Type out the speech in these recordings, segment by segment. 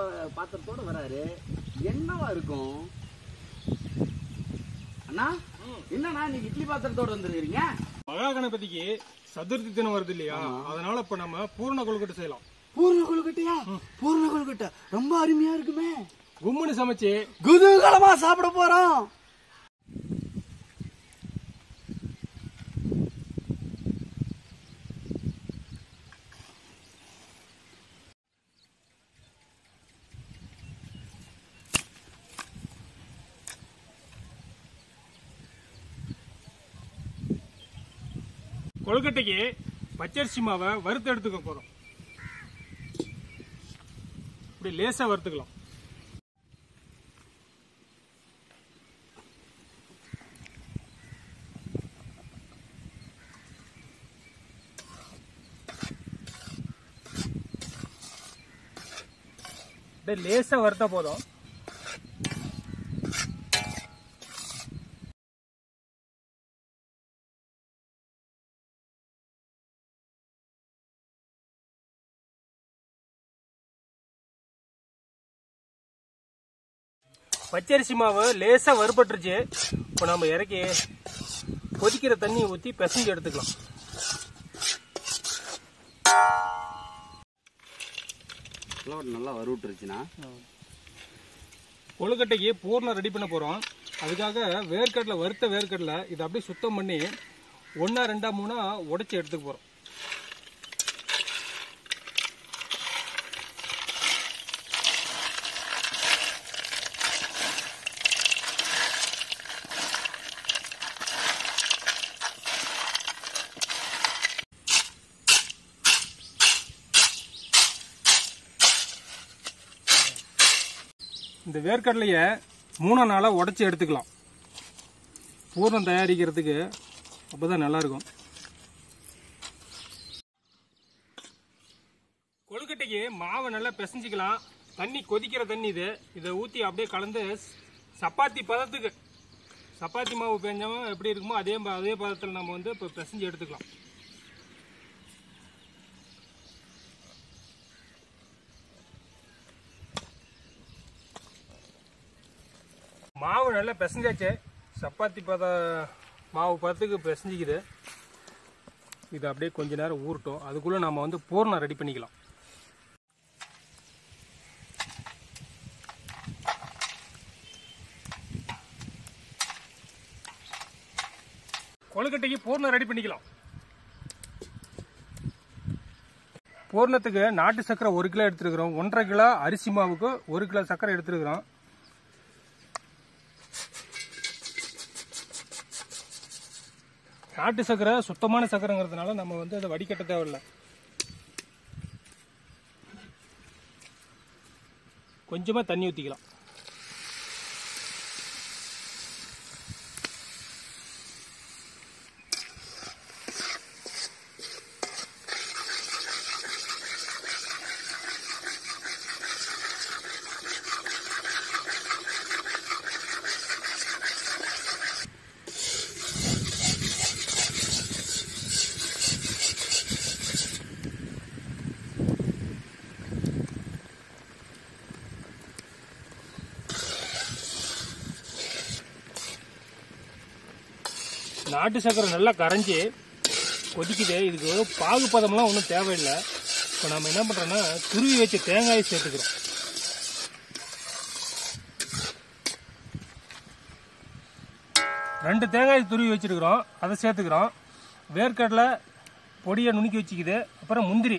பா- பாத்திரத்தோட வராரு என்னவா இருக்கும் அண்ணா என்னண்ணா நீங்க இட்லி பாத்திரத்தோட வந்துருக்கீங்க மகா கணபதிக்கு சதுர்த்தி தினம் வருது இல்லையா அதனால இப்ப நம்ம பூர்ண கொழுக்கட்டை செய்யலாம் பூர்ண கொழுக்கட்டையா பூர்ண கொழுக்கட்டை ரொம்ப அருமையா இருக்குமே கும்முன்னு சமைச்சு குதூகலமா சாப்பிட போறோம் கொழுக்கட்டைக்கு பச்சரிசி மாவை வறுத்து எடுத்துக்க போறோம் இப்படி லேசா வறுத்துக்கலாம் அப்படியே லேசா வறுத்தா போதும் பச்சரிசி மாவு லேசா வறுபட்டுருச்சு இப்போ நம்ம இறக்கி கொதிக்கிற தண்ணியை ஊற்றி பிசைஞ்சு எடுத்துக்கலாம் நல்லா வறுவிட்டுருச்சுண்ணா கொழுக்கட்டைக்கு பூர்ணம் ரெடி பண்ண போகிறோம் அதுக்காக வேர்க்கடலை வறுத்த வேர்க்கடலை இதை அப்படியே சுத்தம் பண்ணி ஒன்றா ரெண்டா மூணா உடைச்சி எடுத்துக்க போகிறோம் இந்த வேர்க்கடலையை மூணு நாளாக உடைச்சி எடுத்துக்கலாம் பூர்ணம் தயாரிக்கிறதுக்கு அப்போ தான் நல்லாயிருக்கும் கொழுக்கட்டைக்கு மாவை நல்லா பிசைஞ்சிக்கலாம் தண்ணி கொதிக்கிற தண்ணி இது இதை ஊற்றி அப்படியே கலந்து சப்பாத்தி பதத்துக்கு சப்பாத்தி மாவு பெஞ்சவன் எப்படி இருக்குமோ அதே ப- அதே பதத்தில் நம்ம வந்து இப்போ பிசைஞ்சு எடுத்துக்கலாம் மாவு நல்லா பிசைஞ்சாச்சு சப்பாத்தி பத மாவு பதத்துக்கு பிசைஞ்சிக்குது இது அப்படியே கொஞ்ச நேரம் ஊறட்டும் அதுக்குள்ளே நம்ம வந்து பூர்ணம் ரெடி பண்ணிக்கலாம் கொழுக்கட்டைக்கு பூர்ணம் ரெடி பண்ணிக்கலாம் பூர்ணத்துக்கு நாட்டு சர்க்கரை ஒரு கிலோ எடுத்துருக்குறோம் ஒன்றரை கிலோ அரிசி மாவுக்கு ஒரு கிலோ சர்க்கரை எடுத்துருக்குறோம் நாட்டு சர்க்கரை சுத்தமான சர்க்கரைங்கிறதுனால நம்ம வந்து அதை வடிகட்ட தேவையில்ல கொஞ்சமாக தண்ணி ஊற்றிக்கலாம் நாட்டு சர்க்கரை நல்லா கரைஞ்சி கொதிக்குது இதுக்கு வெறும் பாகு பதம்லாம் ஒன்றும் தேவையில்லை இப்போ நம்ம என்ன பண்ணுறோன்னா துருவி வச்ச தேங்காயை சேர்த்துக்கிறோம் ரெண்டு தேங்காய் துருவி வச்சிருக்கிறோம் அதை சேர்த்துக்கிறோம் வேர்க்கடலை பொடியை நுணுக்கி வச்சுக்குது அப்புறம் முந்திரி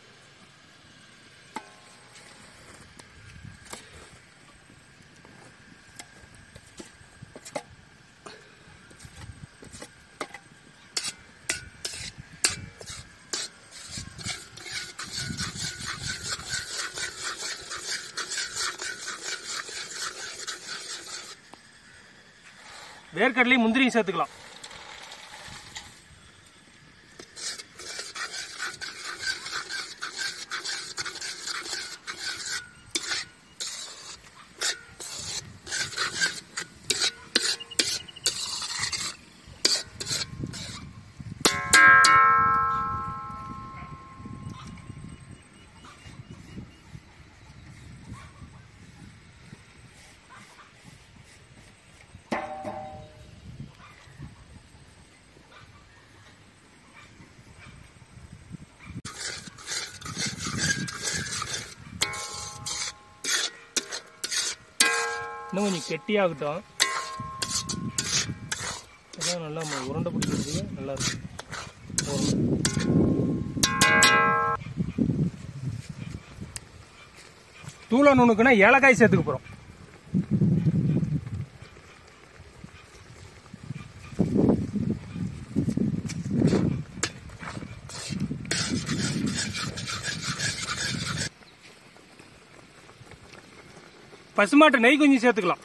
வேர்க்கடலையும் முந்திரியும் சேர்த்துக்கலாம் கெட்டியாகட்டும் அதான் நல்லா ம- உருண்டை பிடிக்கிறதுக்கு நல்லா இருக்கும் போதும். தூள நுணுக்குன்னா ஏலக்காய் சேர்த்துக்க போகிறோம் பசுமாட்டு நெய் கொஞ்சம் சேர்த்துக்கலாம்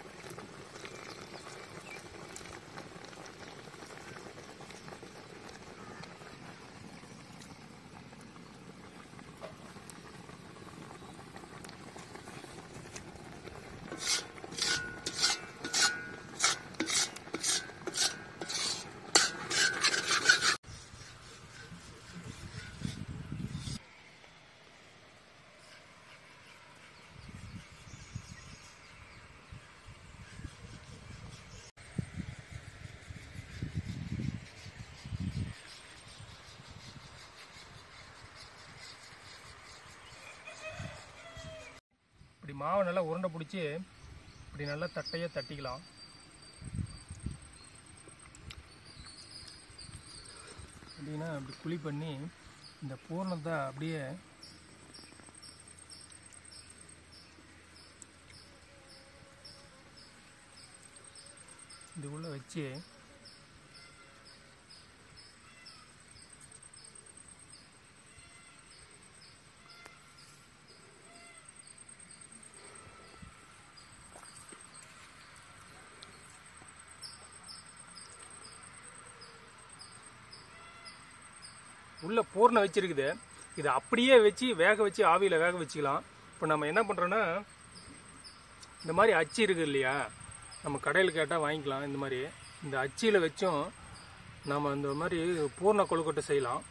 இப்படி மாவை நல்லா உருண்டை பிடிச்சி இப்படி நல்லா தட்டையாக தட்டிக்கலாம் அப்படின்னா அப்படி குழி பண்ணி இந்த பூர்ணத்தை அப்படியே இதுக்குள்ளே வச்சு உள்ள பூர்ணம் வச்சிருக்குது இதை அப்படியே வச்சு வேக வச்சு ஆவியில் வேக வச்சுக்கலாம் இப்போ நம்ம என்ன பண்ணுறோன்னா இந்த மாதிரி அச்சு இருக்குது இல்லையா நம்ம கடையில் கேட்டால் வாங்கிக்கலாம் இந்த மாதிரி இந்த அச்சியில் வச்சும் நம்ம இந்த மாதிரி பூர்ண கொழுக்கட்டை செய்யலாம்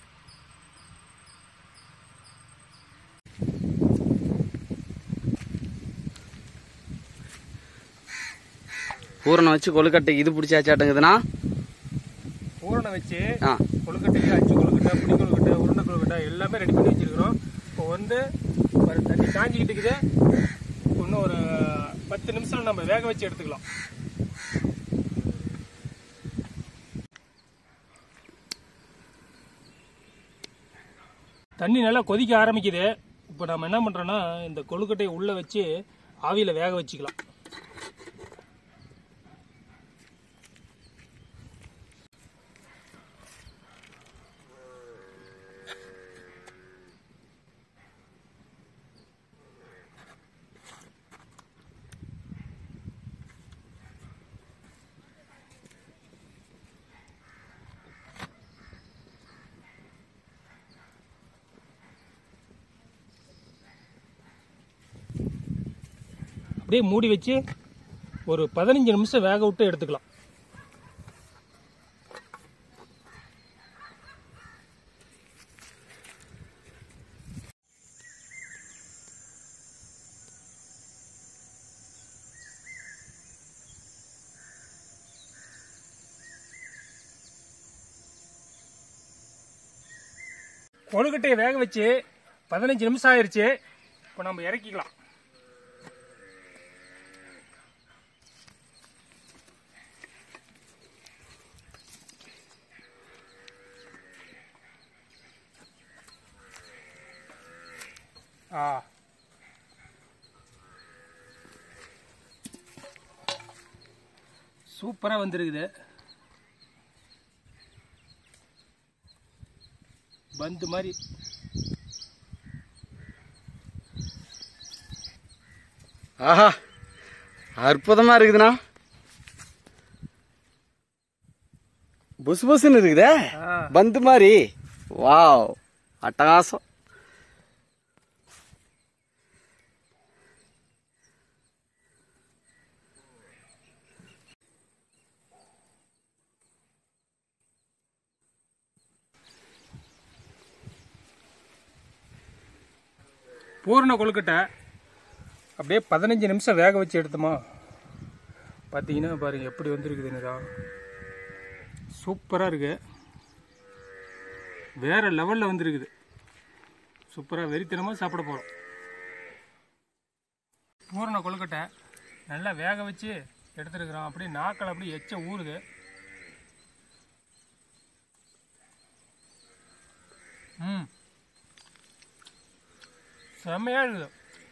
பூரணம் வச்சு கொழுக்கட்டை இது பிடிச்சாச்சாட்டுங்குதுன்னா பூரணம் வச்சு ஆ கொழுக்கட்டைக்கு அச்சு கொழுக்கட்டை புளி கொழுக்கட்டை உருண்டை கொழுக்கட்டை எல்லாமே ரெடி பண்ணி வச்சிருக்கிறோம் இப்போ வந்து ஒரு தண்ணி காஞ்சிக்கிட்டு இருக்குது இன்னும் ஒரு பத்து நிமிஷம் நம்ம வேக வச்சு எடுத்துக்கலாம் தண்ணி நல்லா கொதிக்க ஆரம்பிக்குது இப்போ நம்ம என்ன பண்ணுறோன்னா இந்த கொழுக்கட்டையை உள்ளே வச்சு ஆவியில் வேக வச்சுக்கலாம் அப்படியே மூடி வச்சு ஒரு பதினஞ்சு நிமிஷம் வேக விட்டு எடுத்துக்கலாம் கொழுக்கட்டையை வேக வச்சு பதினஞ்சு நிமிஷம் ஆயிருச்சு இப்போ நம்ம இறக்கிக்கலாம் ஆ சூப்பராக வந்திருக்குது பந்து மாதிரி ஆஹா அற்புதமா இருக்குதுண்ணா புசு புசுன்னு இருக்குதே ஆ. பந்து மாதிரி வாவ் அட்டகாசம் பூரண கொழுக்கட்டை அப்படியே பதினஞ்சு நிமிஷம் வேக வச்சு எடுத்தோமா பார்த்தீங்கன்னா பாருங்க எப்படி வந்திருக்குதுன்னுதா சூப்பராக இருக்கு வேற லெவலில் வந்திருக்குது சூப்பராக வெறித்தனமாக சாப்பிட போகிறோம் பூரண கொழுக்கட்டை நல்லா வேக வச்சு எடுத்துருக்குறோம் அப்படியே நாக்கில் அப்படியே எச்ச ஊறுது ம் செம்மையாக இருக்குது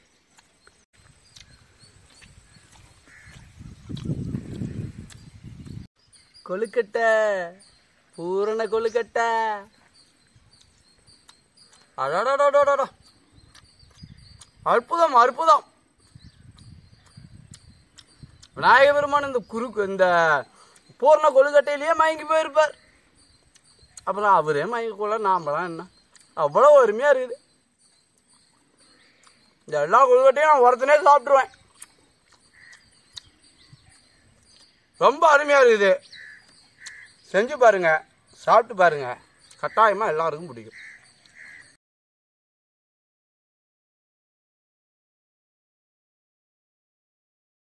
கொழுக்கட்டை பூரண கொழுக்கட்டை அடடடடடட அற்புதம் அற்புதம் விநாயக பெருமான் இந்த குறுக்கு இந்த பூர்ண கொழுக்கட்டையிலேயே மயங்கி போயிருப்பார் அப்புறம் அவரே மயங்கக்குள்ள நாமலாம் என்ன அவ்வளோ அருமையாக இருக்குது இந்த எல்லா கொழுக்கட்டையும் நான் ஒருத்தனே சாப்பிட்ருவேன் ரொம்ப அருமையாக இருக்குது செஞ்சு பாருங்க சாப்பிட்டு பாருங்க கட்டாயமாக எல்லாருக்கும் பிடிக்கும்